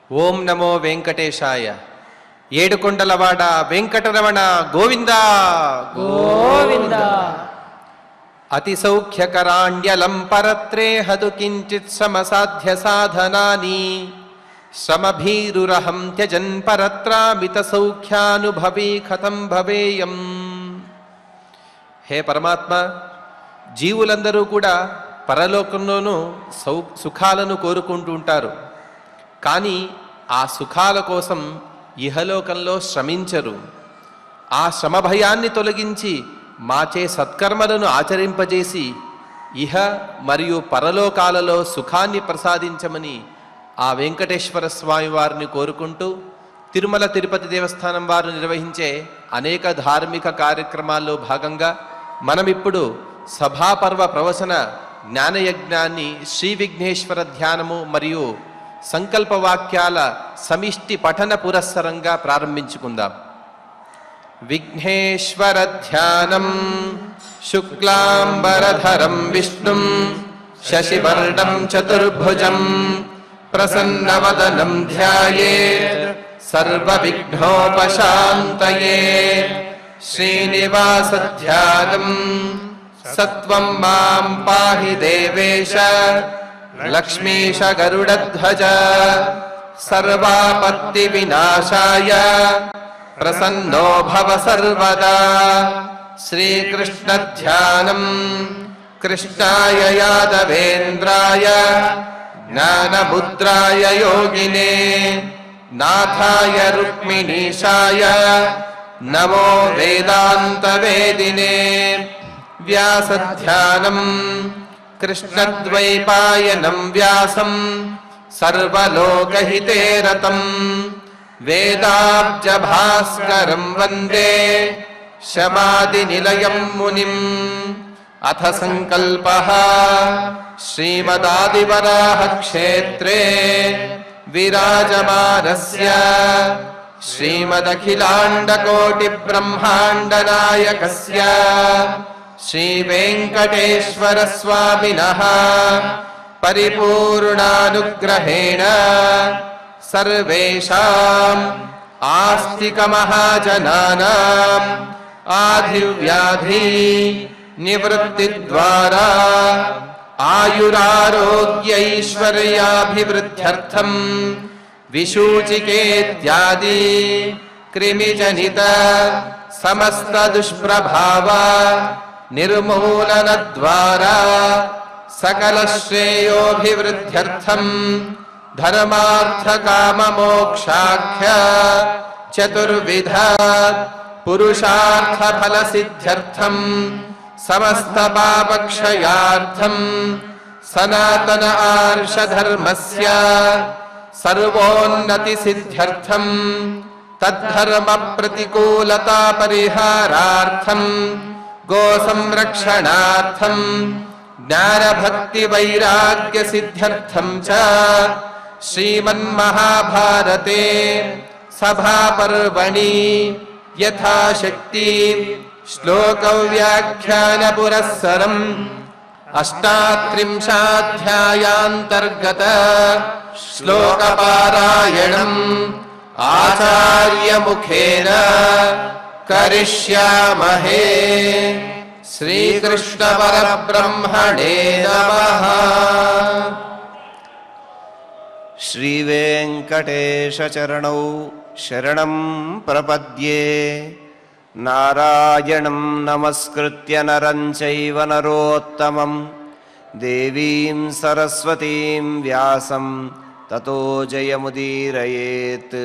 ఓం నమో వెంకటేశాయ ఏడుకొండలవాడ వెంకటరమణ గోవింద గోవింద అతి సౌఖ్యకరాణ్యలం పరత్రే హదు కించిత్ సమసాధ్య సాధనాని శ్రమభీరురహం త్యజన్ పరత్రామిత సౌఖ్యానుభవీ కథం భవేయం హే పరమాత్మ జీవులందరూ కూడా పరలోకంలోనూ సౌ సుఖాలను కోరుకుంటూ ఉంటారు కానీ ఆ సుఖాల కోసం ఇహలోకంలో శ్రమించరు ఆ శ్రమ భయాన్ని తొలగించి మాచే సత్కర్మలను ఆచరింపజేసి ఇహ మరియు పరలోకాలలో సుఖాన్ని ప్రసాదించమని ఆ వెంకటేశ్వర స్వామి వారిని కోరుకుంటూ తిరుమల తిరుపతి దేవస్థానం వారు నిర్వహించే అనేక ధార్మిక కార్యక్రమాల్లో భాగంగా మనమిప్పుడు సభాపర్వ ప్రవచన జ్ఞానయజ్ఞాన్ని శ్రీ విఘ్నేశ్వర ధ్యానము మరియు సంకల్ప వాక్యాల సమిష్టి పఠన పురస్సరంగా ప్రారంభించుకుందాం విఘ్నేశ్వర ధ్యానం శుక్లాంబరధరం విష్ణుం శశివర్ణం చతుర్భుజం ప్రసన్నవదనం ధ్యాయేత్ సర్వవిఘ్నోపశాంతయే శ్రీనివాస ధ్యానం సత్వం మాం పాహి దేవేశ లక్ష్మీశ గరుడధ్వజ సర్వాపత్తి వినాశాయ ప్రసన్నో భవ సర్వదా శ్రీకృష్ణ ధ్యానం కృష్ణాయ యాదవేంద్రాయ జ్ఞానముద్రాయ యోగినే నాథాయ రుక్మిణీశాయ నమో వేదాంత వేదినే వ్యాసధ్యానం కృష్ణద్వైపాయనం వ్యాసం సర్వలోకహితే రతం వేదాబ్జ భాస్కరం వందే శమాదినిలయం మునిం అథ సంకల్ప శ్రీమదాదివరాహ క్షేత్రే విరాజమానస్య శ్రీమదఖిలాండకోటి బ్రహ్మాండ నాయకస్య శ్రీ వెంకటేశ్వర స్వామినః పరిపూర్ణానుగ్రహేణ సర్వేషాం ఆస్తికమహాజనానాం ఆధివ్యాధి నివృత్తిద్వారా ఆయురారోగ్యైశ్వర్యాభివృద్ధ్యర్థం విశూచికేత్యాది క్రిమిజనిత సమస్త దుష్ప్రభావ నిర్మూలన ద్వారా సకల శ్రేయోభివృద్ధ్యర్థం ధర్మార్థ కామ మోక్షాఖ్య చతుర్విధ పురుషార్థ ఫల సిద్ధ్యర్థం సమస్త పాపక్షయార్థం సనాతన ఆర్షధర్మస్య సర్వోన్నతి సిద్ధ్యర్థం తద్ధర్మ ప్రతికూలతా పరిహారార్థం గో సంరక్షణార్థం జ్ఞానభక్తి వైరాగ్య సిద్ధ్యర్థం చ శ్రీమన్మహాభారతే సభాపర్వణి యథాశక్తి శ్లోకవ్యాఖ్యాన పురస్సరం అష్టాత్రింశాధ్యాయాంతర్గత శ్లోకపారాయణం ఆచార్యముఖేన కరిష్యామహే శ్రీకృష్ణ పరబ్రహ్మణే నమః श्रीवेङ्कटेशचरणौ शरणं प्रपद्ये नारायणं नमस्कृत्य नरं चैव नरोत्तमं देवीं सरस्वतीं व्यासं ततो जयमुदीरयेत्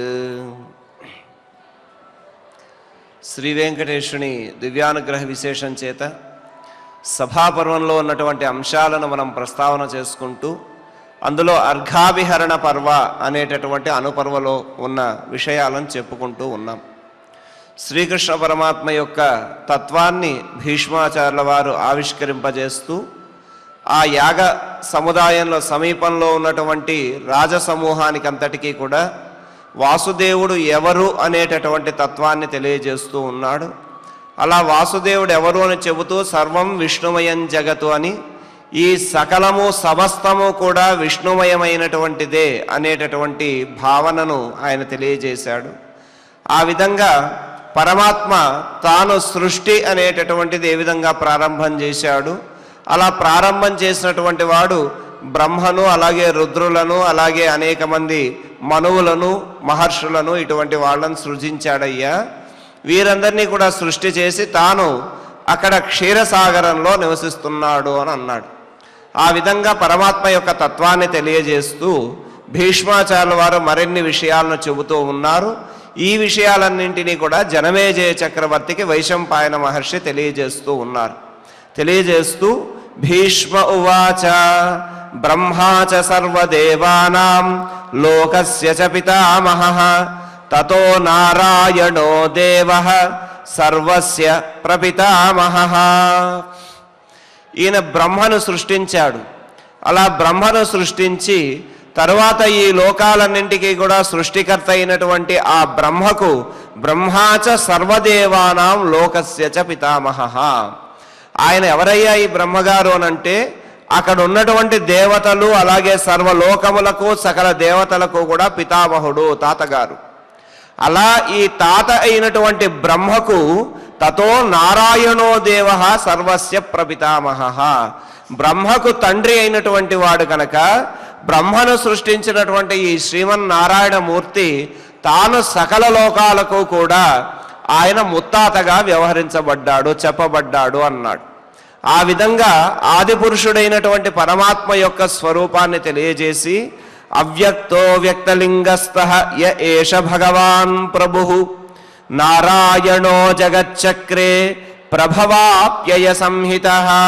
శ్రీ వెంకటేశ్వరుని దివ్యానుగ్రహ విశేషం చేత సభాపర్వంలో ఉన్నటువంటి అంశాలను మనం ప్రస్తావన చేసుకుంటూ అందులో అర్ఘాభిహరణ పర్వ అనేటటువంటి అనుపర్వలో ఉన్న విషయాలను చెప్పుకుంటూ ఉన్నాం శ్రీకృష్ణ పరమాత్మ యొక్క తత్వాన్ని భీష్మాచార్యుల వారు ఆవిష్కరింపజేస్తూ ఆ యాగ సముదాయంలో సమీపంలో ఉన్నటువంటి రాజసమూహానికి అంతటికీ కూడా వాసుదేవుడు ఎవరు అనేటటువంటి తత్వాన్ని తెలియజేస్తూ ఉన్నాడు అలా వాసుదేవుడు ఎవరు అని చెబుతూ సర్వం విష్ణుమయం జగతు అని ఈ సకలము సమస్తము కూడా విష్ణుమయమైనటువంటిదే అనేటటువంటి భావనను ఆయన తెలియజేశాడు ఆ విధంగా పరమాత్మ తాను సృష్టి అనేటటువంటిది ఏ విధంగా ప్రారంభం చేశాడు అలా ప్రారంభం చేసినటువంటి వాడు బ్రహ్మను అలాగే రుద్రులను అలాగే అనేక మంది మనువులను మహర్షులను ఇటువంటి వాళ్ళను సృజించాడయ్యా వీరందరినీ కూడా సృష్టి చేసి తాను అక్కడ క్షీరసాగరంలో నివసిస్తున్నాడు అని అన్నాడు ఆ విధంగా పరమాత్మ యొక్క తత్వాన్ని తెలియజేస్తూ భీష్మాచార్యుల వారు మరిన్ని విషయాలను చెబుతూ ఉన్నారు ఈ విషయాలన్నింటినీ కూడా జనమేజయ చక్రవర్తికి వైశంపాయన మహర్షి తెలియజేస్తూ ఉన్నారు తెలియజేస్తూ భీష్మ ఉవాచ బ్రహ్మాచ సర్వదేవానాం లోకస్య చ పితామహ తతో నారాయణో దేవ సర్వస్య ప్రపితామహ ఈయన బ్రహ్మను సృష్టించాడు అలా బ్రహ్మను సృష్టించి తరువాత ఈ లోకాలన్నింటికీ కూడా సృష్టికర్త అయినటువంటి ఆ బ్రహ్మకు బ్రహ్మాచ సర్వదేవానాం లోకస్య చ పితామహ ఆయన ఎవరయ్యా ఈ బ్రహ్మగారు అనంటే అక్కడ ఉన్నటువంటి దేవతలు అలాగే సర్వలోకములకు సకల దేవతలకు కూడా పితామహుడు తాతగారు అలా ఈ తాత అయినటువంటి బ్రహ్మకు తతో నారాయణో దేవ సర్వస్య ప్రపితామహ బ్రహ్మకు తండ్రి అయినటువంటి వాడు కనుక బ్రహ్మను సృష్టించినటువంటి ఈ శ్రీమన్నారాయణ మూర్తి తాను సకల లోకాలకు కూడా ఆయన ముత్తాతగా వ్యవహరించబడ్డాడు చెప్పబడ్డాడు అన్నాడు ఆ విధంగా ఆది పురుషుడైనటువంటి పరమాత్మ యొక్క స్వరూపాన్ని తెలియజేసి అవ్యక్తో వ్యక్తలింగస్థ య ఏష భగవాన్ ప్రభు నారాయణో జగచ్చక్రే ప్రభవాప్యయ సంహిత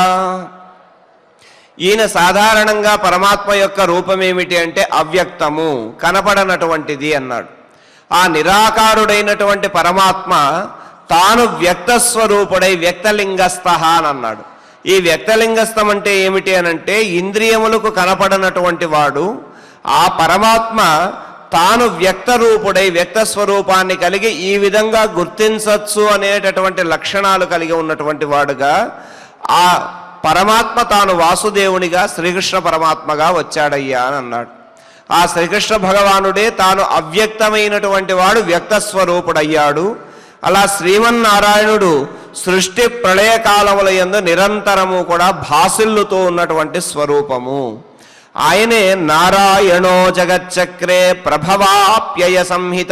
ఈయన సాధారణంగా పరమాత్మ యొక్క రూపం ఏమిటి అంటే అవ్యక్తము కనపడనటువంటిది అన్నాడు ఆ నిరాకారుడైనటువంటి పరమాత్మ తాను వ్యక్త స్వరూపుడై వ్యక్తలింగస్థ అని అన్నాడు ఈ వ్యక్తలింగస్థం అంటే ఏమిటి అనంటే ఇంద్రియములకు కనపడనటువంటి వాడు ఆ పరమాత్మ తాను వ్యక్త రూపుడై వ్యక్త స్వరూపాన్ని కలిగి ఈ విధంగా గుర్తించవచ్చు అనేటటువంటి లక్షణాలు కలిగి ఉన్నటువంటి వాడుగా ఆ పరమాత్మ తాను వాసుదేవునిగా శ్రీకృష్ణ పరమాత్మగా వచ్చాడయ్యా అని అన్నాడు ఆ శ్రీకృష్ణ భగవానుడే తాను అవ్యక్తమైనటువంటి వాడు వ్యక్త స్వరూపుడయ్యాడు అలా శ్రీమన్నారాయణుడు సృష్టి ప్రళయ కాలముల యందు నిరంతరము కూడా భాసిల్లుతూ ఉన్నటువంటి స్వరూపము ఆయనే నారాయణో జగచ్చక్రే ప్రభవాప్యయ సంహిత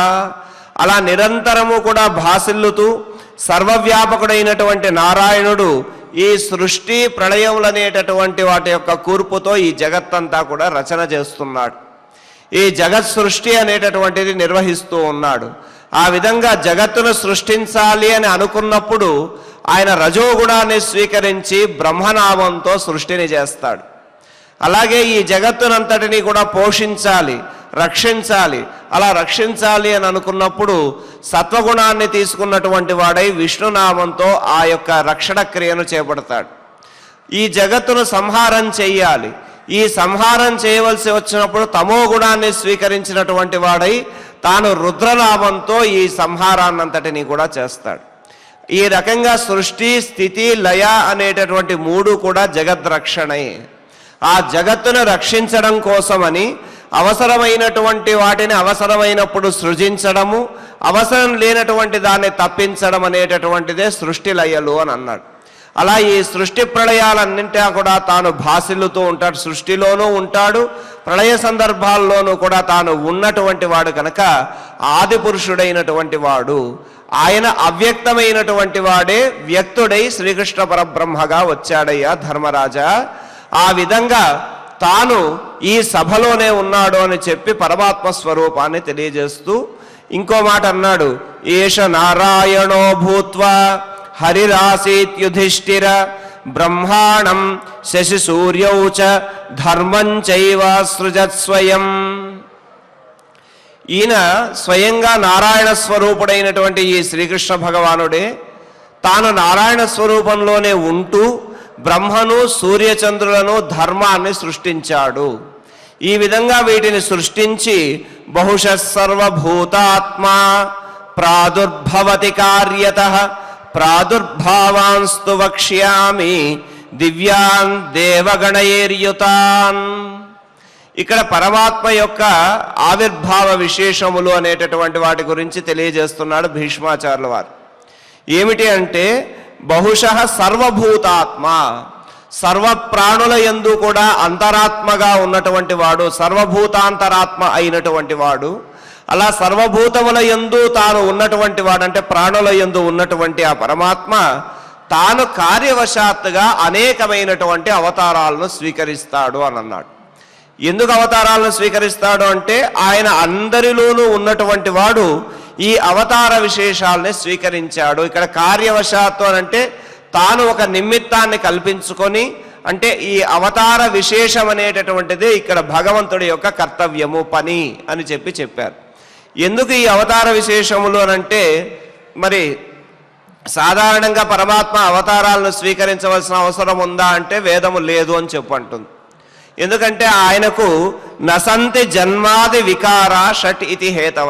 అలా నిరంతరము కూడా భాసిల్లుతూ సర్వవ్యాపకుడైనటువంటి నారాయణుడు ఈ సృష్టి ప్రళయములనేటటువంటి వాటి యొక్క కూర్పుతో ఈ జగత్తంతా కూడా రచన చేస్తున్నాడు ఈ జగత్ సృష్టి అనేటటువంటిది నిర్వహిస్తూ ఉన్నాడు ఆ విధంగా జగత్తును సృష్టించాలి అని అనుకున్నప్పుడు ఆయన రజోగుణాన్ని స్వీకరించి బ్రహ్మనామంతో సృష్టిని చేస్తాడు అలాగే ఈ జగత్తునంతటిని కూడా పోషించాలి రక్షించాలి అలా రక్షించాలి అని అనుకున్నప్పుడు సత్వగుణాన్ని తీసుకున్నటువంటి వాడై విష్ణునామంతో ఆ యొక్క రక్షణ క్రియను చేపడతాడు ఈ జగత్తును సంహారం చెయ్యాలి ఈ సంహారం చేయవలసి వచ్చినప్పుడు తమో గుణాన్ని స్వీకరించినటువంటి వాడై తాను రుద్రనామంతో ఈ సంహారాన్నంతటిని కూడా చేస్తాడు ఈ రకంగా సృష్టి స్థితి లయ అనేటటువంటి మూడు కూడా జగద్రక్షణే ఆ జగత్తును రక్షించడం కోసమని అవసరమైనటువంటి వాటిని అవసరమైనప్పుడు సృజించడము అవసరం లేనటువంటి దాన్ని తప్పించడం అనేటటువంటిదే సృష్టి లయలు అని అన్నాడు అలా ఈ సృష్టి ప్రళయాలన్నింటా కూడా తాను భాసిల్లుతూ ఉంటాడు సృష్టిలోనూ ఉంటాడు ప్రళయ సందర్భాల్లోనూ కూడా తాను ఉన్నటువంటి వాడు కనుక ఆది పురుషుడైనటువంటి వాడు ఆయన అవ్యక్తమైనటువంటి వాడే వ్యక్తుడై శ్రీకృష్ణ పరబ్రహ్మగా వచ్చాడయ్యా ధర్మరాజా ఆ విధంగా తాను ఈ సభలోనే ఉన్నాడు అని చెప్పి పరమాత్మ స్వరూపాన్ని తెలియజేస్తూ ఇంకో మాట అన్నాడు ఏష నారాయణో భూత్వా హరిరాసీత్ యుధిష్ఠిర బ్రహ్మాణం శశి సూర్యౌ చ ధర్మం చైవ సృజత్ స్వయం ఈయన స్వయంగా నారాయణ స్వరూపుడైనటువంటి ఈ శ్రీకృష్ణ భగవానుడే తాను నారాయణ స్వరూపంలోనే ఉంటూ బ్రహ్మను సూర్యచంద్రులను ధర్మాన్ని సృష్టించాడు ఈ విధంగా వీటిని సృష్టించి బహుశ సర్వభూతాత్మా ప్రాదుర్భవతి కార్యత ప్రాదుర్భావాన్స్తు వక్ష్యామి దివ్యాన్ దేవగణయేర్యుతాన్ ఇక్కడ పరమాత్మ యొక్క ఆవిర్భావ విశేషములు అనేటటువంటి వాటి గురించి తెలియజేస్తున్నాడు భీష్మాచార్యుల వారు ఏమిటి అంటే బహుశ సర్వభూతాత్మ సర్వ ప్రాణుల యందు కూడా అంతరాత్మగా ఉన్నటువంటి వాడు సర్వభూతాంతరాత్మ అయినటువంటి వాడు అలా సర్వభూతముల యందు తాను ఉన్నటువంటి వాడు అంటే ప్రాణుల యందు ఉన్నటువంటి ఆ పరమాత్మ తాను కార్యవశాత్తుగా అనేకమైనటువంటి అవతారాలను స్వీకరిస్తాడు అని అన్నాడు ఎందుకు అవతారాలను స్వీకరిస్తాడు అంటే ఆయన అందరిలోనూ ఉన్నటువంటి వాడు ఈ అవతార విశేషాలని స్వీకరించాడు ఇక్కడ కార్యవశాత్తు అని అంటే తాను ఒక నిమిత్తాన్ని కల్పించుకొని అంటే ఈ అవతార విశేషం అనేటటువంటిది ఇక్కడ భగవంతుడి యొక్క కర్తవ్యము పని అని చెప్పి చెప్పారు ఎందుకు ఈ అవతార విశేషములు అని అంటే మరి సాధారణంగా పరమాత్మ అవతారాలను స్వీకరించవలసిన అవసరం ఉందా అంటే వేదము లేదు అని చెప్పంటుంది ఎందుకంటే ఆయనకు నసంతి జన్మాది వికార షట్ ఇతి హేతవ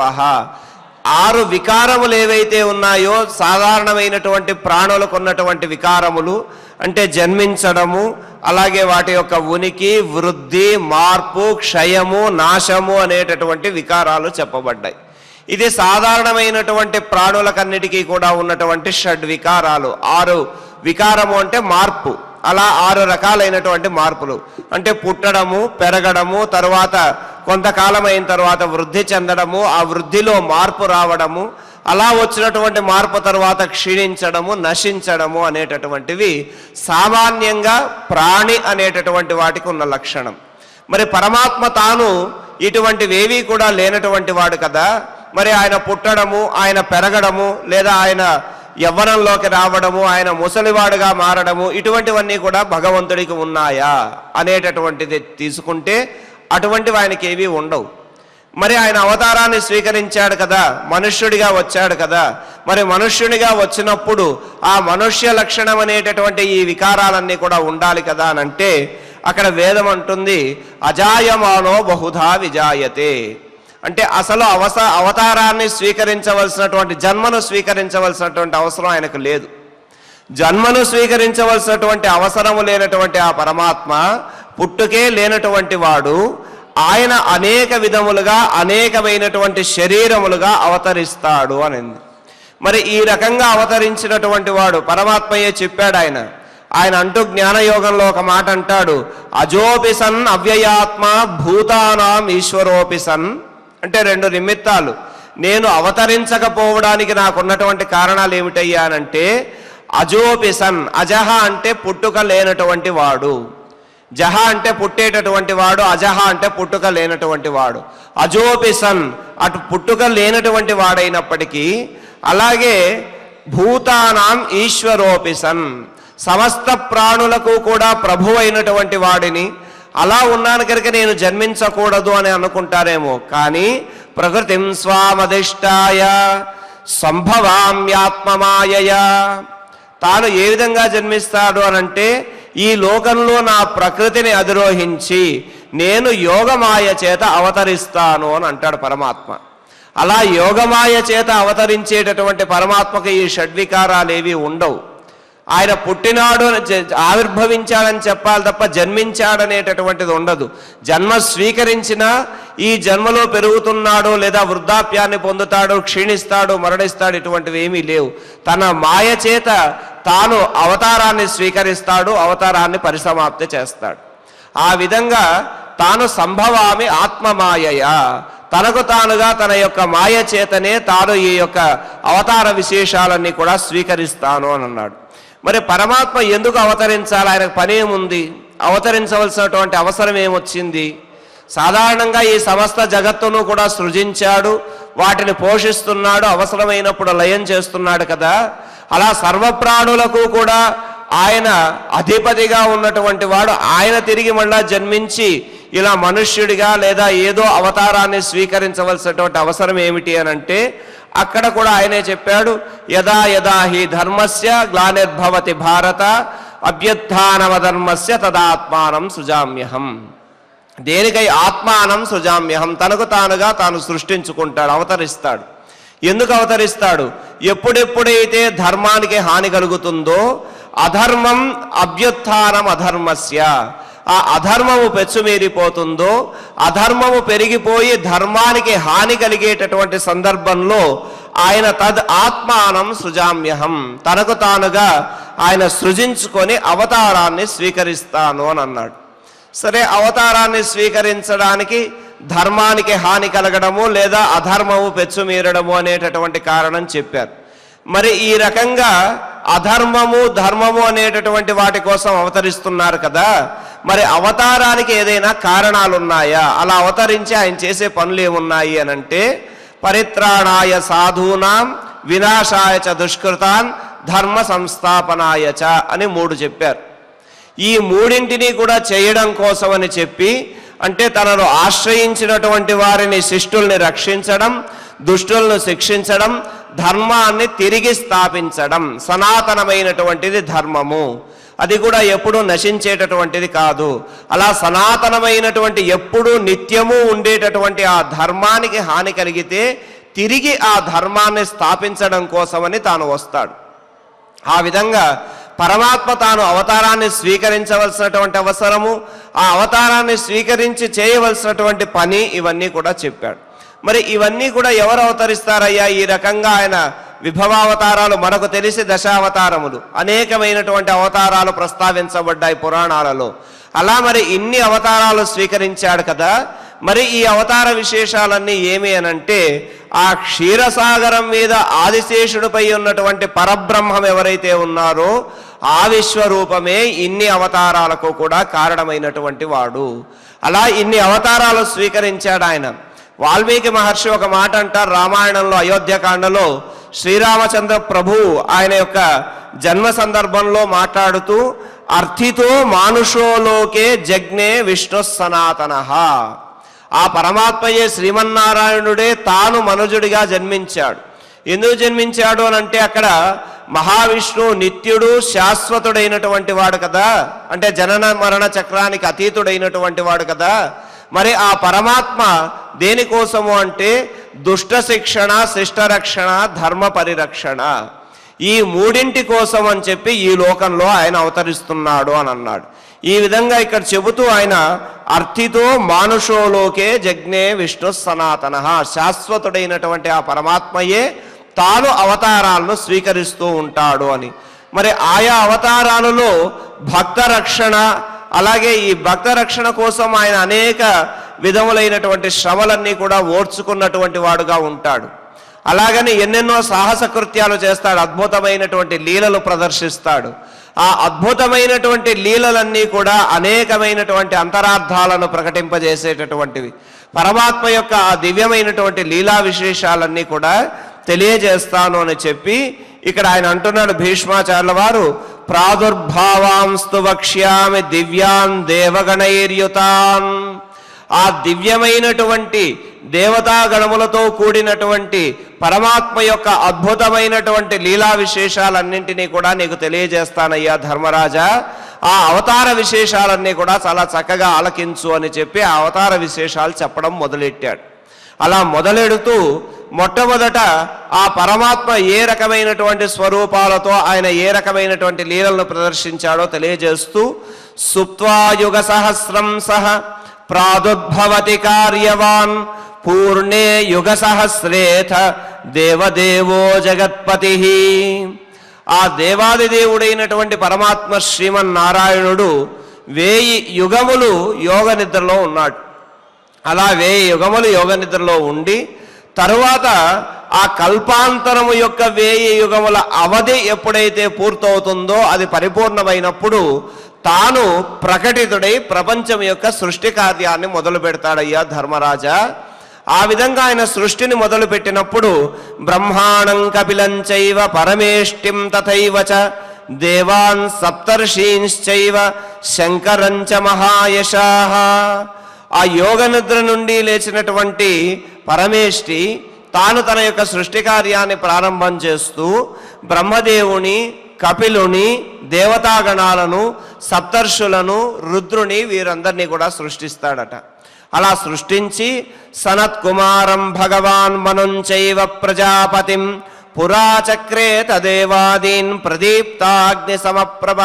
ఆరు వికారములు ఏవైతే ఉన్నాయో సాధారణమైనటువంటి ప్రాణులకు ఉన్నటువంటి వికారములు అంటే జన్మించడము అలాగే వాటి యొక్క ఉనికి వృద్ధి మార్పు క్షయము నాశము అనేటటువంటి వికారాలు చెప్పబడ్డాయి ఇది సాధారణమైనటువంటి ప్రాణులకన్నిటికీ కూడా ఉన్నటువంటి షడ్ వికారాలు ఆరు వికారము అంటే మార్పు అలా ఆరు రకాలైనటువంటి మార్పులు అంటే పుట్టడము పెరగడము తర్వాత కొంతకాలం అయిన తర్వాత వృద్ధి చెందడము ఆ వృద్ధిలో మార్పు రావడము అలా వచ్చినటువంటి మార్పు తర్వాత క్షీణించడము నశించడము అనేటటువంటివి సామాన్యంగా ప్రాణి అనేటటువంటి వాటికి ఉన్న లక్షణం మరి పరమాత్మ తాను ఇటువంటివేవీ కూడా లేనటువంటి వాడు కదా మరి ఆయన పుట్టడము ఆయన పెరగడము లేదా ఆయన యవ్వనంలోకి రావడము ఆయన ముసలివాడుగా మారడము ఇటువంటివన్నీ కూడా భగవంతుడికి ఉన్నాయా అనేటటువంటిది తీసుకుంటే అటువంటివి ఆయనకి ఏవీ ఉండవు మరి ఆయన అవతారాన్ని స్వీకరించాడు కదా మనుష్యుడిగా వచ్చాడు కదా మరి మనుష్యునిగా వచ్చినప్పుడు ఆ మనుష్య లక్షణం అనేటటువంటి ఈ వికారాలన్నీ కూడా ఉండాలి కదా అని అంటే అక్కడ వేదం అంటుంది అజాయమానో బహుధా విజాయతే అంటే అసలు అవస అవతారాన్ని స్వీకరించవలసినటువంటి జన్మను స్వీకరించవలసినటువంటి అవసరం ఆయనకు లేదు జన్మను స్వీకరించవలసినటువంటి అవసరము లేనటువంటి ఆ పరమాత్మ పుట్టుకే లేనటువంటి వాడు ఆయన అనేక విధములుగా అనేకమైనటువంటి శరీరములుగా అవతరిస్తాడు అనింది మరి ఈ రకంగా అవతరించినటువంటి వాడు పరమాత్మయే చెప్పాడు ఆయన ఆయన అంటూ జ్ఞానయోగంలో ఒక మాట అంటాడు అజోపి సన్ అవ్యయాత్మ భూతానాం ఈశ్వరోపి సన్ అంటే రెండు నిమిత్తాలు నేను అవతరించకపోవడానికి నాకున్నటువంటి కారణాలు ఏమిటయ్యానంటే అజోపి సన్ అజహ అంటే పుట్టుక లేనటువంటి వాడు జహ అంటే పుట్టేటటువంటి వాడు అజహ అంటే పుట్టుక లేనటువంటి వాడు అజోపి సన్ అటు పుట్టుక లేనటువంటి వాడైనప్పటికీ అలాగే భూతానాం ఈశ్వరోపి సన్ సమస్త ప్రాణులకు కూడా ప్రభు అయినటువంటి వాడిని అలా ఉన్నాను కనుక నేను జన్మించకూడదు అని అనుకుంటారేమో కానీ ప్రకృతిం స్వామధిష్టాయ సంభవామ్యాత్మమాయయ తాను ఏ విధంగా జన్మిస్తాడు అనంటే ఈ లోకంలో నా ప్రకృతిని అధిరోహించి నేను యోగమాయ చేత అవతరిస్తాను అని అంటాడు పరమాత్మ అలా యోగమాయ చేత అవతరించేటటువంటి పరమాత్మకు ఈ షడ్వికారాలేవి ఉండవు ఆయన పుట్టినాడు అని చె- ఆవిర్భవించాడని చెప్పాలి తప్ప జన్మించాడనేటటువంటిది ఉండదు జన్మ స్వీకరించిన ఈ జన్మలో పెరుగుతున్నాడు లేదా వృద్ధాప్యాన్ని పొందుతాడు క్షీణిస్తాడు మరణిస్తాడు ఇటువంటివి ఏమీ లేవు తన మాయ చేత తాను అవతారాన్ని స్వీకరిస్తాడు అవతారాన్ని పరిసమాప్తి చేస్తాడు ఆ విధంగా తాను సంభవామి ఆత్మమాయయ తనకు తానుగా తన యొక్క మాయ చేతనే తాను ఈ యొక్క అవతార విశేషాలన్నీ కూడా స్వీకరిస్తాను అని అన్నాడు మరి పరమాత్మ ఎందుకు అవతరించాలి ఆయనకు పని ఏముంది అవతరించవలసినటువంటి అవసరం ఏమొచ్చింది సాధారణంగా ఈ సమస్త జగత్తును కూడా సృజించాడు వాటిని పోషిస్తున్నాడు అవసరమైనప్పుడు లయం చేస్తున్నాడు కదా అలా సర్వప్రాణులకు కూడా ఆయన అధిపతిగా ఉన్నటువంటి వాడు ఆయన తిరిగి మళ్ళా జన్మించి ఇలా మనుష్యుడిగా లేదా ఏదో అవతారాన్ని స్వీకరించవలసినటువంటి అవసరం ఏమిటి అని అంటే అక్కడ కూడా ఆయనే చెప్పాడు యదా యదా హి ధర్మస్య గ్లానిర్భవతి భారత అభ్యుత్నమధర్మస్య తదాత్మానం సృజామ్యహం దేనికై ఆత్మానం సృజామ్యహం తనకు తానుగా తాను సృష్టించుకుంటాడు అవతరిస్తాడు ఎందుకు అవతరిస్తాడు ఎప్పుడెప్పుడైతే ధర్మానికి హాని కలుగుతుందో అధర్మం అభ్యుత్థానం అధర్మస్య ఆ అధర్మము పెచ్చుమీరిపోతుందో అధర్మము పెరిగిపోయి ధర్మానికి హాని కలిగేటటువంటి సందర్భంలో ఆయన తద్ ఆత్మానం సృజామ్యహం తనకు తానుగా ఆయన సృజించుకొని అవతారాన్ని స్వీకరిస్తాను అని అన్నాడు సరే అవతారాన్ని స్వీకరించడానికి ధర్మానికి హాని కలగడము లేదా అధర్మము పెచ్చుమీరడము అనేటటువంటి కారణం చెప్పారు మరి ఈ రకంగా అధర్మము ధర్మము అనేటటువంటి వాటి కోసం అవతరిస్తున్నారు కదా మరి అవతారానికి ఏదైనా కారణాలు ఉన్నాయా అలా అవతరించి ఆయన చేసే పనులు ఏమున్నాయి అని అంటే పరిత్రాణాయ సాధూనాం వినాశాయ చ దుష్కృతాన్ ధర్మ సంస్థాపనాయ చ అని మూడు చెప్పారు ఈ మూడింటిని కూడా చేయడం కోసమని చెప్పి అంటే తనను ఆశ్రయించినటువంటి వారిని శిష్టుల్ని రక్షించడం దుష్టులను శిక్షించడం ధర్మాన్ని తిరిగి స్థాపించడం సనాతనమైనటువంటిది ధర్మము అది కూడా ఎప్పుడూ నశించేటటువంటిది కాదు అలా సనాతనమైనటువంటి ఎప్పుడూ నిత్యము ఉండేటటువంటి ఆ ధర్మానికి హాని కలిగితే తిరిగి ఆ ధర్మాన్ని స్థాపించడం కోసమని తాను వస్తాడు ఆ విధంగా పరమాత్మ తాను అవతారాన్ని స్వీకరించవలసినటువంటి అవసరము ఆ అవతారాన్ని స్వీకరించి చేయవలసినటువంటి పని ఇవన్నీ కూడా చెప్పాడు మరి ఇవన్నీ కూడా ఎవరు అవతరిస్తారయ్యా ఈ రకంగా ఆయన విభవావతారాలు మనకు తెలిసి దశావతారములు అనేకమైనటువంటి అవతారాలు ప్రస్తావించబడ్డాయి పురాణాలలో అలా మరి ఇన్ని అవతారాలు స్వీకరించాడు కదా మరి ఈ అవతార విశేషాలన్నీ ఏమి అనంటే ఆ క్షీరసాగరం మీద ఆదిశేషుడిపై ఉన్నటువంటి పరబ్రహ్మం ఎవరైతే ఉన్నారో ఆ విశ్వరూపమే ఇన్ని అవతారాలకు కూడా కారణమైనటువంటి వాడు అలా ఇన్ని అవతారాలు స్వీకరించాడు ఆయన వాల్మీకి మహర్షి ఒక మాట అంటారు రామాయణంలో అయోధ్యకాండలో శ్రీరామచంద్ర ప్రభు ఆయన యొక్క జన్మ సందర్భంలో మాట్లాడుతూ అర్థితో మానుషోలోకే జగ్నే విష్ణు సనాతన ఆ పరమాత్మయే శ్రీమన్నారాయణుడే తాను మనుజుడిగా జన్మించాడు ఎందుకు జన్మించాడు అని అంటే అక్కడ మహావిష్ణువు నిత్యుడు శాశ్వతుడైనటువంటి వాడు కదా అంటే జనన మరణ చక్రానికి అతీతుడైనటువంటి వాడు కదా మరి ఆ పరమాత్మ దేనికోసము అంటే దుష్ట శిక్షణ శిష్ట రక్షణ ధర్మ పరిరక్షణ ఈ మూడింటి కోసం అని చెప్పి ఈ లోకంలో ఆయన అవతరిస్తున్నాడు అని అన్నాడు ఈ విధంగా ఇక్కడ చెబుతూ ఆయన అర్థితో మానుషోలోకే జగ్నే విష్ణు సనాతన శాశ్వతుడైనటువంటి ఆ పరమాత్మయే తాను అవతారాలను స్వీకరిస్తూ ఉంటాడు అని మరి ఆయా అవతారాలలో భక్త రక్షణ అలాగే ఈ భక్త రక్షణ కోసం ఆయన అనేక విధములైనటువంటి శ్రమలన్నీ కూడా ఓర్చుకున్నటువంటి వాడుగా ఉంటాడు అలాగని ఎన్నెన్నో సాహస కృత్యాలు చేస్తాడు అద్భుతమైనటువంటి లీలలు ప్రదర్శిస్తాడు ఆ అద్భుతమైనటువంటి లీలలన్నీ కూడా అనేకమైనటువంటి అంతరార్థాలను ప్రకటింపజేసేటటువంటివి పరమాత్మ యొక్క ఆ దివ్యమైనటువంటి లీలా విశేషాలన్నీ కూడా తెలియజేస్తాను అని చెప్పి ఇక్కడ ఆయన అంటున్నాడు భీష్మాచార్యుల వారు ప్రాదుర్భావాంస్తు వక్ష్యామి దివ్యాన్ దేవగణైర్యుతాన్ ఆ దివ్యమైనటువంటి దేవతాగణములతో కూడినటువంటి పరమాత్మ యొక్క అద్భుతమైనటువంటి లీలా విశేషాలన్నింటినీ కూడా నీకు తెలియజేస్తానయ్యా ధర్మరాజా ఆ అవతార విశేషాలన్నీ కూడా చాలా చక్కగా ఆలకించు అని చెప్పి ఆ అవతార విశేషాలు చెప్పడం మొదలెట్టాడు అలా మొదలెడుతూ మొట్టమొదట ఆ పరమాత్మ ఏ రకమైనటువంటి స్వరూపాలతో ఆయన ఏ రకమైనటువంటి లీలలను ప్రదర్శించాడో తెలియజేస్తూ సుప్త్వాయుగ సహస్రం సహ ప్రాదుర్భవతి కార్యవాన్ పూర్ణే యుగ సహస్రేథ దేవదేవో జగత్పతి ఆ దేవాది దేవుడైనటువంటి పరమాత్మ శ్రీమన్నారాయణుడు వేయి యుగములు యోగ నిద్రలో ఉన్నాడు అలా వేయి యుగములు యోగ నిద్రలో ఉండి తరువాత ఆ కల్పాంతరము యొక్క వేయి యుగముల అవధి ఎప్పుడైతే పూర్తవుతుందో అది పరిపూర్ణమైనప్పుడు తాను ప్రకటితుడై ప్రపంచం యొక్క సృష్టి కార్యాన్ని మొదలు పెడతాడయ్యా ధర్మరాజా ఆ విధంగా ఆయన సృష్టిని మొదలు పెట్టినప్పుడు బ్రహ్మాణం కపిలంచైవ పరమేష్టిం తథైవ చ దేవాన్ సప్తర్షీంశ్చైవ శంకరంచ మహాయశాః ఆ యోగ నిద్ర నుండి లేచినటువంటి పరమేష్టి తాను తన యొక్క సృష్టి కార్యాన్ని ప్రారంభం చేస్తూ బ్రహ్మదేవుని కపిలుని దేవతాగణాలను సప్తర్షులను రుద్రుని వీరందరినీ కూడా సృష్టిస్తాడట అలా సృష్టించి సనత్ కుమారం భగవాన్ మనుంచైవ ప్రజాపతిం పురాచక్రే తదేవాదీన్ ప్రదీప్తాగ్ని సమప్రభ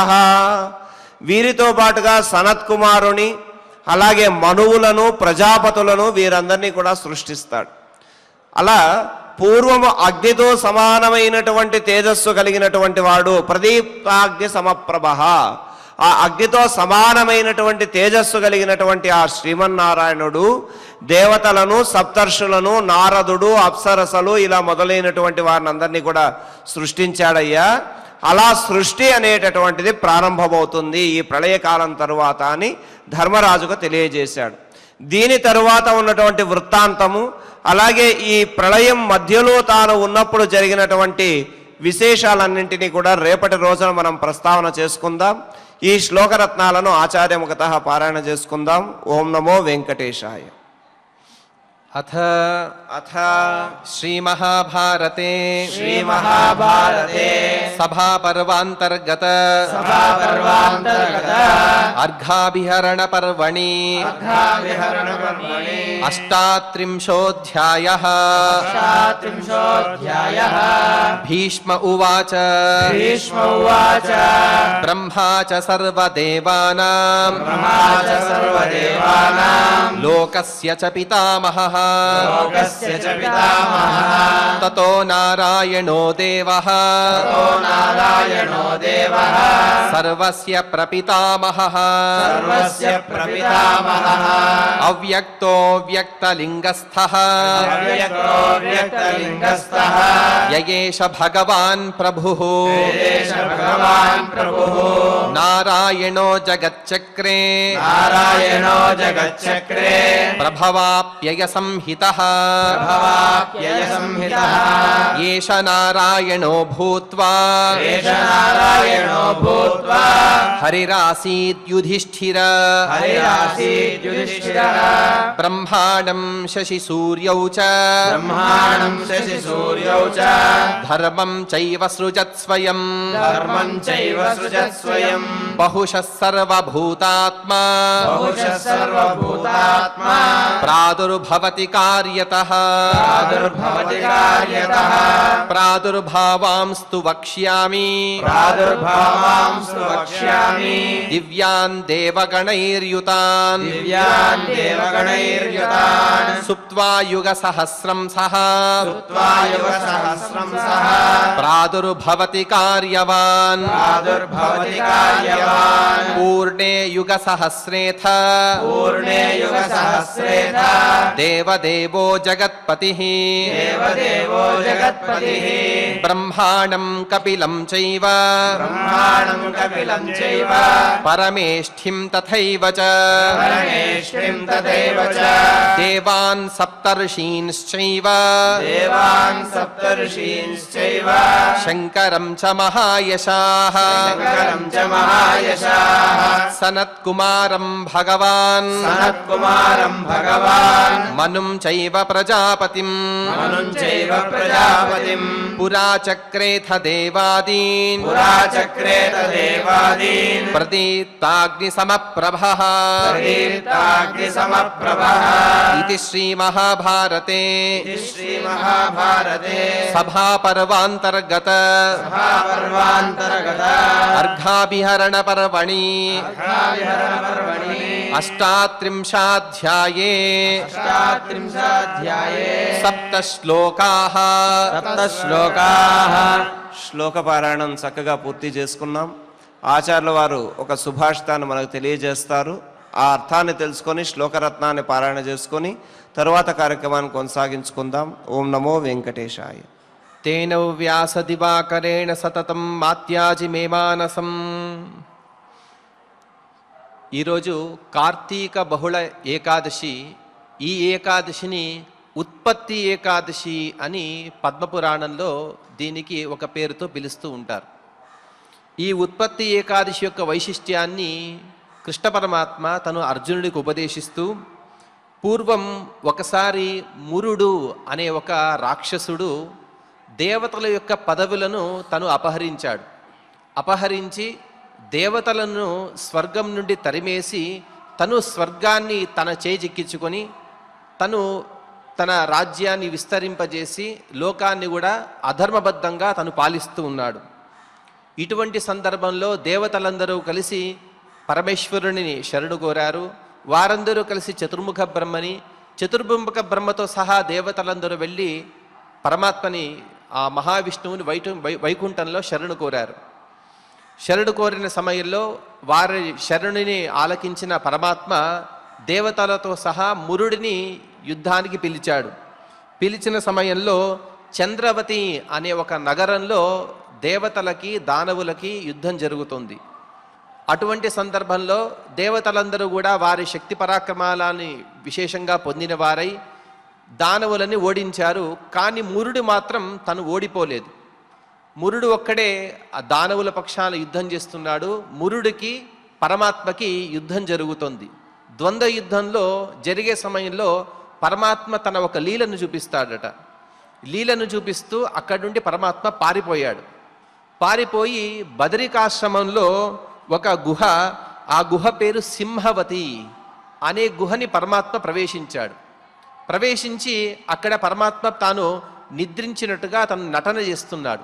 వీరితో పాటుగా సనత్ కుమారుని అలాగే మనువులను ప్రజాపతులను వీరందరినీ కూడా సృష్టిస్తాడు అలా పూర్వము అగ్నితో సమానమైనటువంటి తేజస్సు కలిగినటువంటి వాడు ప్రదీప్తాగ్ని సమప్రభ ఆ అగ్నితో సమానమైనటువంటి తేజస్సు కలిగినటువంటి ఆ శ్రీమన్నారాయణుడు దేవతలను సప్తర్షులను నారదుడు అప్సరసలు ఇలా మొదలైనటువంటి వారిని అందరినీ కూడా సృష్టించాడయ్యా అలా సృష్టి అనేటటువంటిది ప్రారంభమవుతుంది ఈ ప్రళయకాలం తరువాత అని ధర్మరాజుకు తెలియజేశాడు దీని తరువాత ఉన్నటువంటి వృత్తాంతము అలాగే ఈ ప్రళయం మధ్యలో తాను ఉన్నప్పుడు జరిగినటువంటి విశేషాలన్నింటినీ కూడా రేపటి రోజున మనం ప్రస్తావన చేసుకుందాం ఈ శ్లోకరత్నాలను ఆచార్యముఖత పారాయణ చేసుకుందాం ఓం నమో వెంకటేశాయ अथ అథ श्रीमहाभारते श्रीमहाभारते सभापर्वान्तर्गत सभापर्वान्तर्गत अर्घाभिहरणपर्वणि विहरणपर्वणि अष्टात्रिंशोऽध्यायः त्रिंशोऽध्यायः भीष्म उवाच भीष्म उवाच ब्रह्मा च सर्वदेवानां ब्रह्मा च सर्वदेवानां लोकस्य च पितामहः लोकस्य च पितामहः ततो नारायणो देवः ततो नारायणो देवः सर्वस्य प्रपितामहः सर्वस्य प्रपितामहः अव्यक्तो व्यक्तलिङ्गस्थः अव्यक्तो व्यक्तलिङ्गस्थः य एष भगवान् प्रभुः देश भगवान् प्रभुः नारायणो जगच्चक्रे नारायणो जगच्चक्रे प्रभवाप्ययसंहितः भवाप्ययसंहितः एष नारायणो भूत्वा एष नारायणो भूत्वा हरिरासीद्युधिष्ठिर हरिरासीद्युधिष्ठिरः ब्रह्माणं शशिसूर्यौ च ब्रह्माणं शशिसूर्यौ च धर्मं चैव सृजत् स्वयम् धर्मं चैव सृजत् स्वयम् बहुशः सर्वभूतात्मा बहुशः सर्वभूतात्मा प्रादुर्भवति कार्यतः प्रादुर्भवति कार्यतः प्रादुर्भावांस्तु वक्ष्यामि प्रादुर्भावांस्तु वक्ष्यामि दिव्यान् देवगणैर्युतान् दिव्यान् देवगणैर्युतान् सुप्त्वा युगसहस्रं सः कृत्वा युगसहस्रं सः प्रादुर्भवति कार्यवान् प्रादुर्भवति कार्यवान् पूर्णे युगसहस्रेऽथ पूर्णे युगसहस्रेथ देवदेवो जगत्पतिः देवदेवो जगत्पतिः ब्रह्माणं कपिलं चैव ब्रह्माणं कपिलं चैव परमेष्ठिं तथैव च परमेष्ठिं तथैव च देवान् सप्तर्षींश्चैव देवान् सप्तर्षींश्चैव शङ्करं च महायशाः शङ्करं च महायशाः सनत्कुमारं भगवान् सनत्कुमारं भगवान् मनुं चैव प्रजापतिम् मनुं चैव प्रजापतिम् पुरा चक्रेथ देवादीन् पुरा चक्रेत देवादीन् प्रदीप्ताग्निसमप्रभः प्रदीप्ताग्निसमप्रभः इति श्रीमहाभारते इति श्रीमहाभारते सभापर्वान्तर्गत सभापर्वान्तर्गत अर्घाभिहरणपर्वणि अर्घाविहरणपर्वणि अष्टात्रिंशाध्याये अष्टात्रिंशाध्याये सप्तश्लोकाः सप्तश्लोकाः శ్లోక పారాయణం చక్కగా పూర్తి చేసుకున్నాం ఆచార్యుల వారు ఒక సుభాషితాన్ని మనకు తెలియజేస్తారు ఆ అర్థాన్ని తెలుసుకొని శ్లోకరత్నాన్ని పారాయణ చేసుకొని తరువాత కార్యక్రమాన్ని కొనసాగించుకుందాం ఓం నమో వెంకటేశాయ तेन व्यासदिवाकरेण सततं మాత్యాజి మే మానసం ఈరోజు కార్తీక బహుళ ఏకాదశి ఈ ఏకాదశిని ఉత్పత్తి ఏకాదశి అని పద్మపురాణంలో దీనికి ఒక పేరుతో పిలుస్తూ ఉంటారు ఈ ఉత్పత్తి ఏకాదశి యొక్క వైశిష్ట్యాన్ని కృష్ణ పరమాత్మ తను అర్జునుడికి ఉపదేశిస్తూ పూర్వం ఒకసారి మురుడు అనే ఒక రాక్షసుడు దేవతల యొక్క పదవులను తను అపహరించాడు అపహరించి దేవతలను స్వర్గం నుండి తరిమేసి తను స్వర్గాన్ని తన చేజిక్కించుకొని తను తన రాజ్యాన్ని విస్తరింపజేసి లోకాన్ని కూడా అధర్మబద్ధంగా తను పాలిస్తూ ఉన్నాడు ఇటువంటి సందర్భంలో దేవతలందరూ కలిసి పరమేశ్వరుని శరణు కోరారు వారందరూ కలిసి చతుర్ముఖ బ్రహ్మని చతుర్ముఖ బ్రహ్మతో సహా దేవతలందరూ వెళ్ళి పరమాత్మని ఆ మహావిష్ణువుని వైటు వై- వైకుంఠంలో శరణు కోరారు శరణు కోరిన సమయంలో వారి శరణుని ఆలకించిన పరమాత్మ దేవతలతో సహా మురుడిని యుద్ధానికి పిలిచాడు పిలిచిన సమయంలో చంద్రవతి అనే ఒక నగరంలో దేవతలకి దానవులకి యుద్ధం జరుగుతుంది అటువంటి సందర్భంలో దేవతలందరూ కూడా వారి శక్తి పరాక్రమాలని విశేషంగా పొందిన వారై దానవులని ఓడించారు కానీ మురుడు మాత్రం తను ఓడిపోలేదు మురుడు ఒక్కడే ఆ దానవుల పక్షాన యుద్ధం చేస్తున్నాడు మురుడికి పరమాత్మకి యుద్ధం జరుగుతుంది ద్వంద్వ యుద్ధంలో జరిగే సమయంలో పరమాత్మ తన ఒక లీలను చూపిస్తాడట లీలను చూపిస్తూ అక్కడి నుండి పరమాత్మ పారిపోయాడు పారిపోయి బదరికాశ్రమంలో ఒక గుహ ఆ గుహ పేరు సింహవతి అనే గుహని పరమాత్మ ప్రవేశించాడు ప్రవేశించి అక్కడ పరమాత్మ తాను నిద్రించినట్టుగా తను నటన చేస్తున్నాడు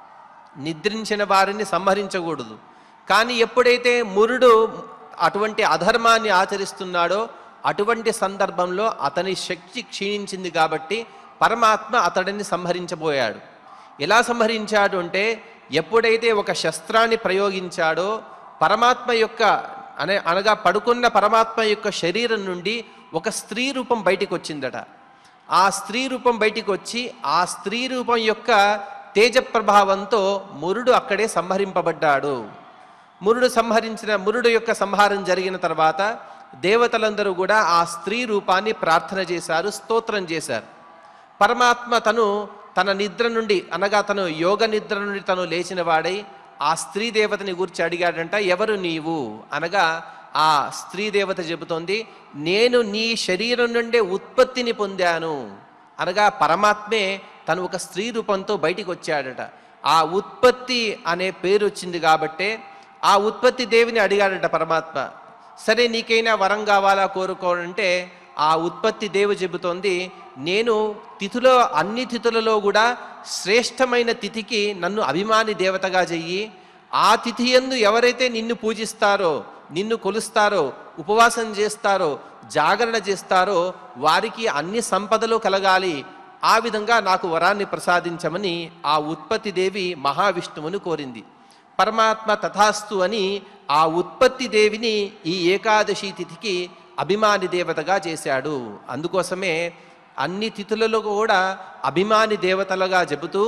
నిద్రించిన వారిని సంహరించకూడదు కానీ ఎప్పుడైతే మురుడు అటువంటి అధర్మాన్ని ఆచరిస్తున్నాడో అటువంటి సందర్భంలో అతని శక్తి క్షీణించింది కాబట్టి పరమాత్మ అతడిని సంహరించబోయాడు ఎలా సంహరించాడు అంటే ఎప్పుడైతే ఒక శస్త్రాన్ని ప్రయోగించాడో పరమాత్మ యొక్క అనే అనగా పడుకున్న పరమాత్మ యొక్క శరీరం నుండి ఒక స్త్రీ రూపం బయటికి వచ్చిందట ఆ స్త్రీ రూపం బయటికి వచ్చి ఆ స్త్రీ రూపం యొక్క తేజ ప్రభావంతో మురుడు అక్కడే సంహరింపబడ్డాడు మురుడు సంహరించిన మురుడు యొక్క సంహారం జరిగిన తర్వాత దేవతలందరూ కూడా ఆ స్త్రీ రూపాన్ని ప్రార్థన చేశారు స్తోత్రం చేశారు పరమాత్మ తను తన నిద్ర నుండి అనగా తను యోగ నిద్ర నుండి తను లేచిన వాడై ఆ స్త్రీ దేవతని గురించి అడిగాడంట ఎవరు నీవు అనగా ఆ స్త్రీ దేవత చెబుతోంది నేను నీ శరీరం నుండే ఉత్పత్తిని పొందాను అనగా పరమాత్మే తను ఒక స్త్రీ రూపంతో బయటికి వచ్చాడట ఆ ఉత్పత్తి అనే పేరు వచ్చింది కాబట్టే ఆ ఉత్పత్తి దేవిని అడిగాడట పరమాత్మ సరే నీకైనా వరం కావాలా కోరుకోనంటే ఆ ఉత్పత్తి దేవి చెబుతోంది నేను తిథిలో అన్ని తిథులలో కూడా శ్రేష్టమైన తిథికి నన్ను అభిమాని దేవతగా చెయ్యి ఆ తిథి ఎందు ఎవరైతే నిన్ను పూజిస్తారో నిన్ను కొలుస్తారో ఉపవాసం చేస్తారో జాగరణ చేస్తారో వారికి అన్ని సంపదలు కలగాలి ఆ విధంగా నాకు వరాన్ని ప్రసాదించమని ఆ ఉత్పత్తి దేవి మహావిష్ణువుని కోరింది పరమాత్మ తథాస్తు అని ఆ ఉత్పత్తి దేవిని ఈ ఏకాదశి తిథికి అభిమాని దేవతగా చేశాడు అందుకోసమే అన్ని తిథులలో కూడా అభిమాని దేవతలుగా చెబుతూ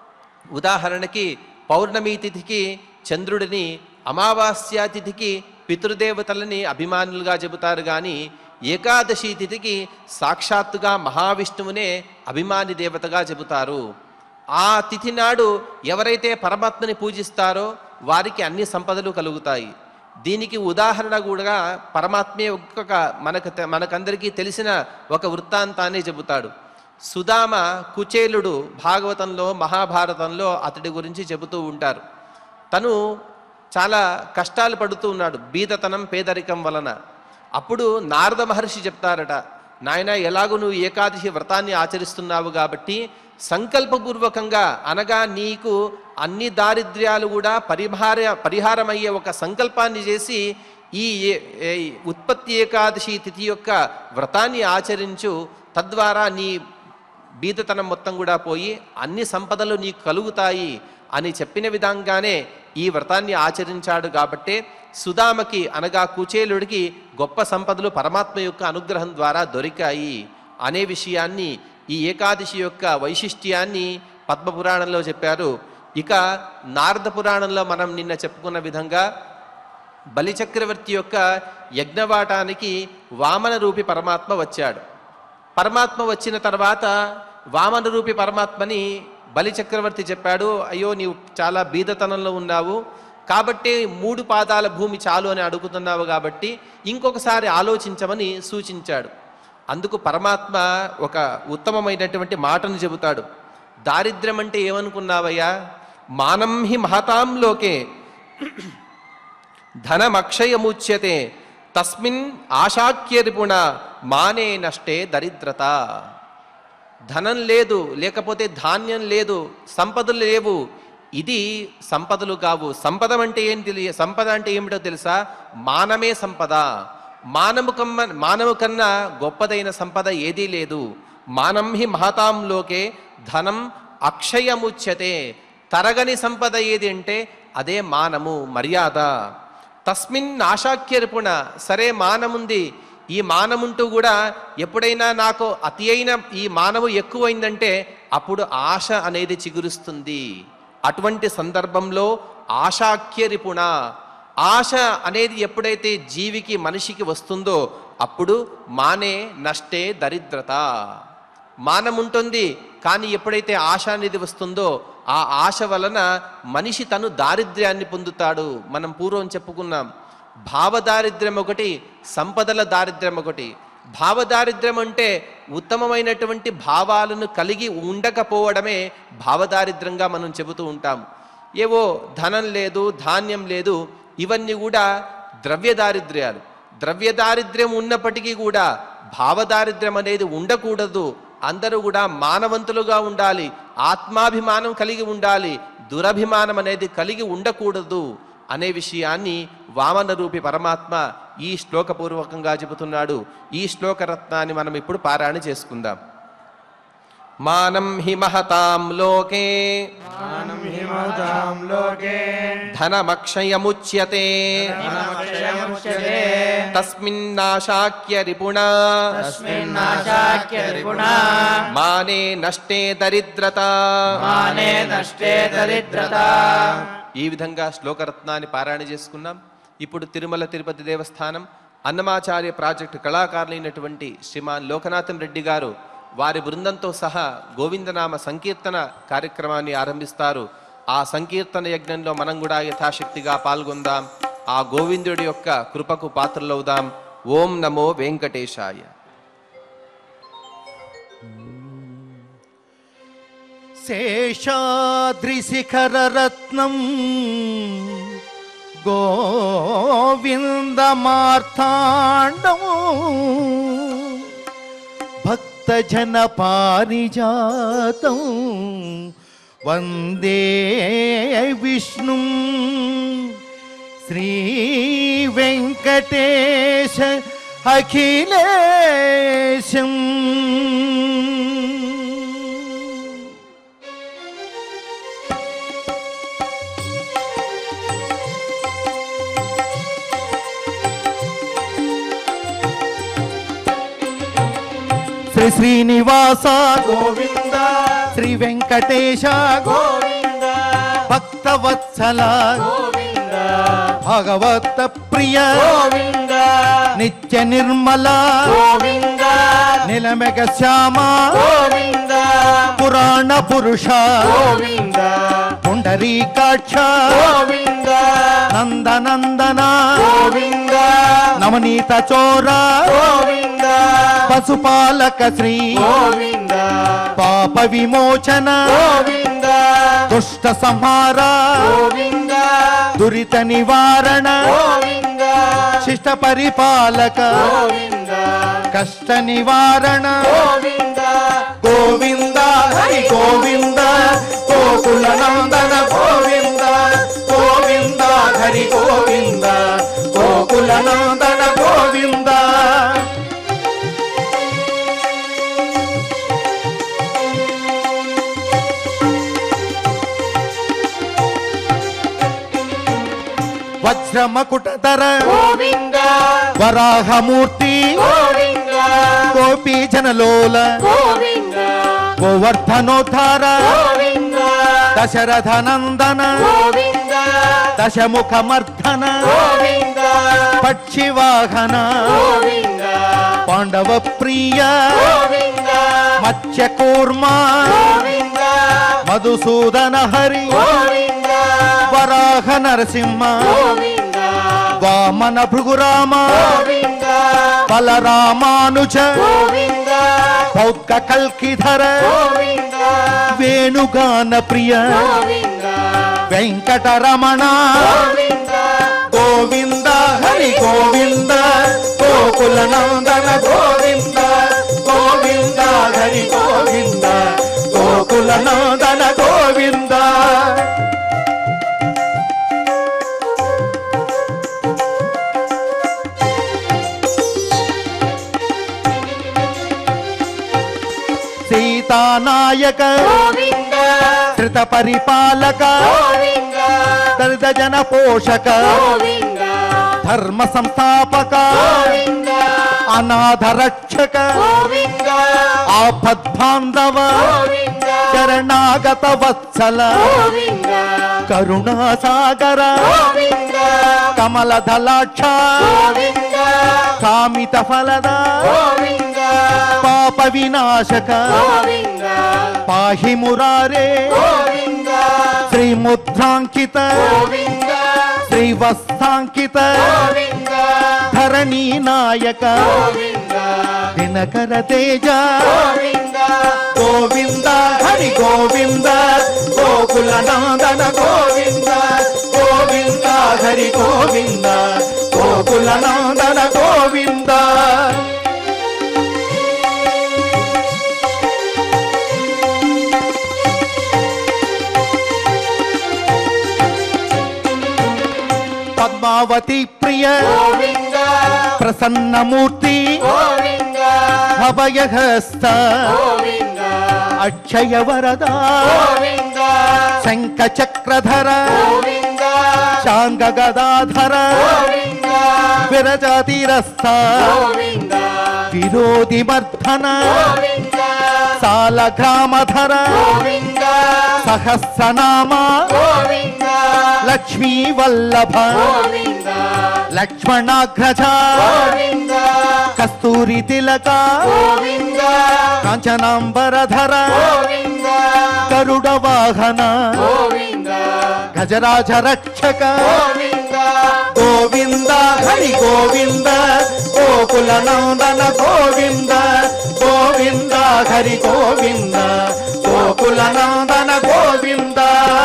ఉదాహరణకి పౌర్ణమి తిథికి చంద్రుడిని అమావాస్య తిథికి పితృదేవతలని అభిమానులుగా చెబుతారు కానీ ఏకాదశి తిథికి సాక్షాత్తుగా మహావిష్ణువునే అభిమాని దేవతగా చెబుతారు ఆ తిథి నాడు ఎవరైతే పరమాత్మని పూజిస్తారో వారికి అన్ని సంపదలు కలుగుతాయి దీనికి ఉదాహరణ కూడా పరమాత్మే ఒక్కొక్క మనకు తె- మనకందరికీ తెలిసిన ఒక వృత్తాంతాన్ని చెబుతాడు సుధామ కుచేలుడు భాగవతంలో మహాభారతంలో అతడి గురించి చెబుతూ ఉంటారు తను చాలా కష్టాలు పడుతూ ఉన్నాడు బీదతనం పేదరికం వలన అప్పుడు నారద మహర్షి చెప్తారట నాయన ఎలాగో నువ్వు ఏకాదశి వ్రతాన్ని ఆచరిస్తున్నావు కాబట్టి సంకల్పపూర్వకంగా అనగా నీకు అన్ని దారిద్ర్యాలు కూడా పరిహార పరిహారమయ్యే ఒక సంకల్పాన్ని చేసి ఈ ఏ- ఏ- ఉత్పత్తి ఏకాదశి తిథి యొక్క వ్రతాన్ని ఆచరించు తద్వారా నీ బీదతనం మొత్తం కూడా పోయి అన్ని సంపదలు నీకు కలుగుతాయి అని చెప్పిన విధంగానే ఈ వ్రతాన్ని ఆచరించాడు కాబట్టే సుధామకి అనగా కుచేలుడికి గొప్ప సంపదలు పరమాత్మ యొక్క అనుగ్రహం ద్వారా దొరికాయి అనే విషయాన్ని ఈ ఏకాదశి యొక్క వైశిష్ట్యాన్ని పద్మపురాణంలో చెప్పారు ఇక నారద పురాణంలో మనం నిన్న చెప్పుకున్న విధంగా బలిచక్రవర్తి యొక్క యజ్ఞవాటానికి వామన రూపి పరమాత్మ వచ్చాడు పరమాత్మ వచ్చిన తర్వాత వామన రూపి పరమాత్మని బలిచక్రవర్తి చెప్పాడు అయ్యో నీవు చాలా బీదతనంలో ఉన్నావు కాబట్టి మూడు పాదాల భూమి చాలు అని అడుగుతున్నావు కాబట్టి ఇంకొకసారి ఆలోచించమని సూచించాడు అందుకు పరమాత్మ ఒక ఉత్తమమైనటువంటి మాటను చెబుతాడు దారిద్ర్యం అంటే ఏమనుకున్నావయ్యా మానం హి మహతాం లోకే ధనమక్షయముచ్యతే తస్మిన్ ఆశాక్యరిపుణ మానే నష్టే దరిద్రత ధనం లేదు లేకపోతే ధాన్యం లేదు సంపదలు లేవు ఇది సంపదలు కావు సంపద అంటే ఏం తెలియ సంపద అంటే ఏమిటో తెలుసా మానమే సంపద మానవు కమ్మ మానవు కన్నా గొప్పదైన సంపద ఏదీ లేదు మానం హి మహతాం లోకే ధనం అక్షయముచ్యతే తరగని సంపద ఏది అంటే అదే మానము మర్యాద తస్మిన్ ఆశాక్యర్పుణ సరే మానముంది ఈ మానముంటూ కూడా ఎప్పుడైనా నాకు అతి అయిన ఈ మానవు ఎక్కువైందంటే అప్పుడు ఆశ అనేది చిగురుస్తుంది అటువంటి సందర్భంలో ఆశాక్యరిపుణ ఆశ అనేది ఎప్పుడైతే జీవికి మనిషికి వస్తుందో అప్పుడు మానే నష్టే దరిద్రత మానం ఉంటుంది కానీ ఎప్పుడైతే ఆశ అనేది వస్తుందో ఆ ఆశ వలన మనిషి తను దారిద్ర్యాన్ని పొందుతాడు మనం పూర్వం చెప్పుకున్నాం భావదారిద్ర్యం ఒకటి సంపదల దారిద్ర్యం ఒకటి భావదారిద్ర్యం అంటే ఉత్తమమైనటువంటి భావాలను కలిగి ఉండకపోవడమే భావదారిద్ర్యంగా మనం చెబుతూ ఉంటాం ఏవో ధనం లేదు ధాన్యం లేదు ఇవన్నీ కూడా ద్రవ్య దారిద్ర్యాలు ద్రవ్య దారిద్ర్యం ఉన్నప్పటికీ కూడా భావదారిద్ర్యం అనేది ఉండకూడదు అందరూ కూడా మానవంతులుగా ఉండాలి ఆత్మాభిమానం కలిగి ఉండాలి దురభిమానం అనేది కలిగి ఉండకూడదు అనే విషయాన్ని వామన రూపి పరమాత్మ ఈ శ్లోకపూర్వకంగా చెబుతున్నాడు ఈ శ్లోకరత్నాన్ని మనం ఇప్పుడు పారాయణ చేసుకుందాం మానం హి మహతాం లోకే మానం హిమతాం లోకే ధనమక్షయముచ్యతే ధనమక్షయముచ్యతే తస్మిన్నాశాక్య రిపుణా తస్మిన్నాశాక్య రిపుణా మానే నష్టే దరిద్రత మానే నష్టే దరిద్రత ఈ విధంగా శ్లోకరత్నాన్ని పారాయణ చేసుకున్నాం ఇప్పుడు తిరుమల తిరుపతి దేవస్థానం అన్నమాచార్య ప్రాజెక్టు కళాకారులైనటువంటి శ్రీమాన్ లోకనాథన్ రెడ్డి గారు వారి బృందంతో సహా గోవిందనామ సంకీర్తన కార్యక్రమాన్ని ఆరంభిస్తారు ఆ సంకీర్తన యజ్ఞంలో మనం కూడా యథాశక్తిగా పాల్గొందాం ఆ గోవిందుడి యొక్క కృపకు పాత్రలవుదాం ఓం నమో వెంకటేశాయ శేషాద్రిశిఖరరత్నం గోవిందమార్థాండం భక్తజన పారిజాతం వందే విష్ణు శ్రీ వెంకటేశ అఖిలేశం శ్రీ శ్రీనివాస గోవింద శ్రీ వెంకటేశ గోవింద భక్తవత్సల గోవింద భగవత ప్రియ గోవింద నిత్య నిర్మల గోవింద నిలమెగ శ్యామ గోవింద పురాణ పురుష గోవింద పుండరీకాక్ష గోవింద నందనందన గోవింద నవనీత చోర గోవింద పశుపాలక శ్రీ గోవింద పాప విమోచన గోవింద దుష్ట సంహార గోవింద దురిత నివారణ గోవింద శిష్ట పరిపాలక గోవింద కష్ట నివారణ గోవింద గోవింద హరి గోవింద గోకుల నందన గోవింద గోవింద హరి గోవింద గోకుల నందన గోవింద వజ్రమకుటధర గోవింద వరాహమూర్తి గోవింద గోపీ జనలోల గోవింద గోవర్ధనోద్ధార గోవింద దశరథ నందన గోవింద దశముఖమర్ధన గోవింద పక్షివాహన గోవింద పాండవ ప్రియ గోవింద మత్స్యకూర్మ గోవింద మధుసూదన హరి గోవింద వరాహ నరసింహ గోవింద వామన భృగురామ గోవింద బలరామానుజ గోవింద బౌద్ధ కల్కిధర గోవింద వేణుగాన ప్రియ గోవింద వెంకటరమణ గోవింద గోవింద హరి గోవింద గోకుల నందన గోవింద గోవింద హరి గోవింద సీతానాయక గోవింద శ్రిత పరిపాలక గోవింద దళిత జన పోషక గోవింద ధర్మ సంస్థాపక గోవింద అనాథ రక్షక గోవింద ఆపద్బాంధవ గోవింద శరణాగత వత్సల గోవింద కరుణాసాగర గోవింద కమల దళాక్ష గోవింద కామిత ఫలద గోవింద పాప వినాశక గోవింద పాహి మురారే గోవింద శ్రీముద్రాంకిత గోవింద శ్రీవత్సాంకిత గోవింద ధరణీ నాయక గోవింద దినకర తేజ గోవింద గోవింద హరి గోవింద గోకుల నందన గోవింద గోవింద హరి గోవింద గోకుల నందన గోవింద పద్మావతి ప్రియ గోవింద ప్రసన్నమూర్తి గోవింద అభయహస్త గోవింద అక్షయ వరద గోవింద శంఖ చక్రధర గోవింద శాంగ గదాధర గోవింద విరజాతిరస్థ గోవింద విరోధి మర్ధన గోవింద సాల గ్రామధర గోవింద సహస్రనామ గోవింద లక్ష్మీ వల్లభ గోవింద లక్ష్మణాగ్రజ గోవింద కస్తూరి తిలక గోవింద కాంచనాంబరధర గోవింద గరుడ వాహన గోవింద గజరాజ రక్షక గోవింద గోవింద హరి గోవింద గోకుల నందన గోవింద గోవింద హరి గోవింద గోకుల నందన గోవింద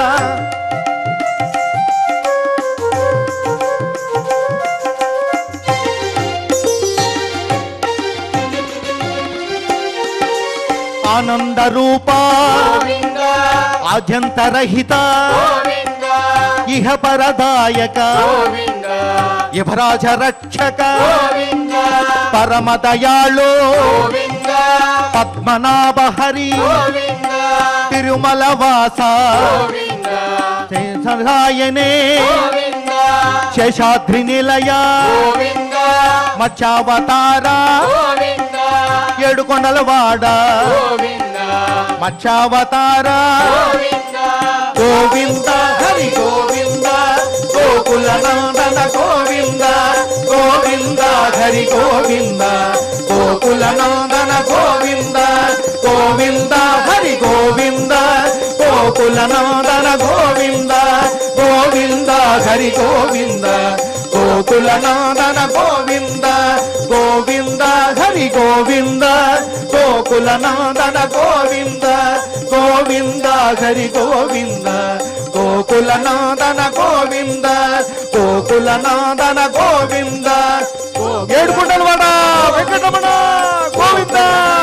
ఆనంద రూప గోవింద ఆద్యంతరహిత గోవింద ఇహ పరదాయక గోవింద యభరాజ రక్షక గోవింద పరమ దయాళు గోవింద పద్మనాభ హరి గోవింద తిరుమల వాస గోవింద సహాయనే గోవింద శేషాద్రి నిలయ గోవింద మత్స్యావతార గోవింద ఏడుకొండల వాడ గోవింద మత్స్యావతార గోవింద గోవింద హరి గోవింద గోకుల నందన గోవింద గోవింద హరి గోవింద గోకుల నందన గోవింద గోవింద హరి గోవింద గోకుల నందన గోవింద గోవింద హరి గోవింద గోకుల నందన గోవింద గోవింద హరి గోవింద గోకుల నందన గోవింద గోవింద హరి గోవింద గోకుల నందన గోవింద గోకుల నందన గోవింద ఏడుకుంటలు వాడ వెంకటరమణ గోవింద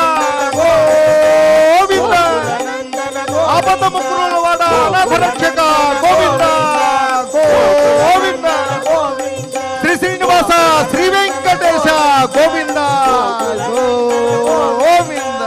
గోవింద ఆపద ముక్కుల వాడ అనాథ రక్షక గోవింద గోవింద శ్రీ శ్రీనివాస శ్రీ వెంకటేశ గోవింద గోవింద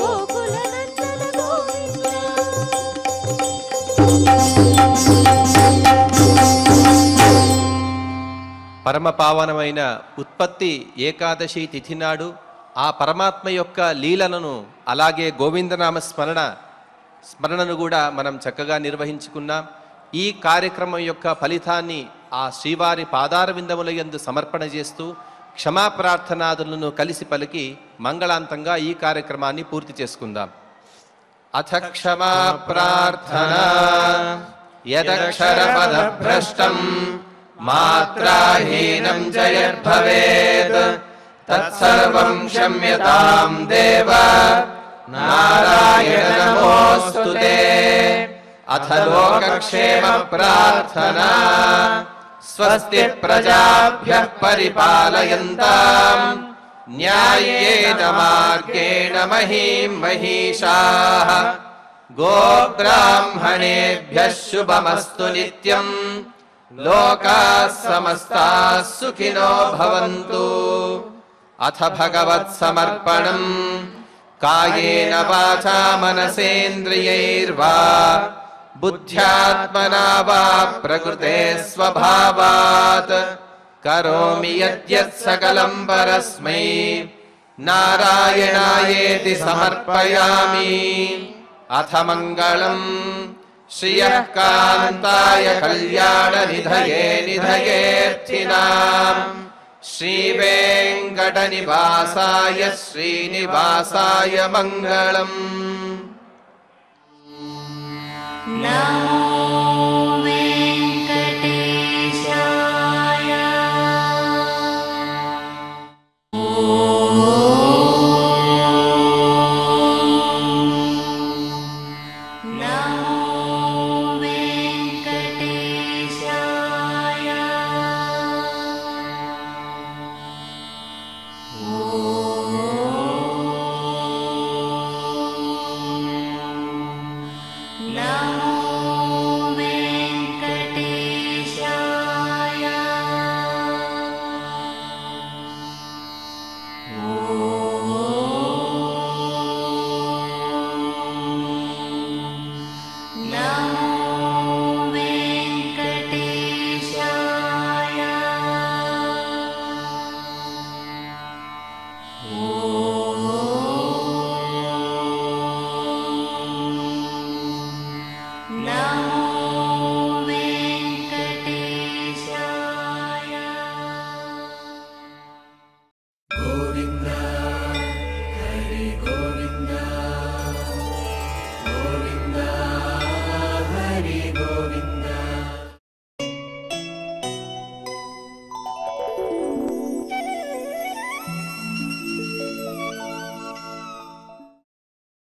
పరమ పావనమైన ఉత్పత్తి ఏకాదశి తిథి నాడు ఆ పరమాత్మ యొక్క లీలలను అలాగే గోవిందనామ స్మరణ స్మరణను కూడా మనం చక్కగా నిర్వహించుకున్నాం ఈ కార్యక్రమం యొక్క ఫలితాన్ని ఆ శ్రీవారి పాదార విందముల యందు సమర్పణ చేస్తూ క్షమా ప్రార్థనాదులను కలిసి పలికి మంగళాంతంగా ఈ కార్యక్రమాన్ని పూర్తి చేసుకుందాం అథ క్షమా ప్రార్థనా యదక్షరపద భ్రష్టం మాత్రాహీనం జయద్భవేత్ తత్సర్వం క్షమ్యతాం దేవ నారాయణ నమోऽस्तु తే అథ లోకక్షేమ ప్రార్థనా స్వస్తి ప్రజాభ్యః పరిపాలయంతాం న్యాయేన మార్గేణ మహీం మహిషాः गोब्राह्मणेभ्यः शुभमस्तु नित्यम् लोकाः समस्ताः सुखिनो भवन्तु अथ भगवत्समर्पणम् కాయేన వాచా మనసేంద్రియైర్వా బుద్ధ్యాత్మనా వా ప్రకృతే స్వభావాత్ కరోమి యద్యత్ సకలం పరస్మై నారాయణాయేతి సమర్పయామి అథ మంగళం శ్రియః కాంతాయ కళ్యాణ నిధయే నిధయేర్థినాం శ్రీవేంకట నివాసాయ శ్రీనివాసాయ మంగళం నమో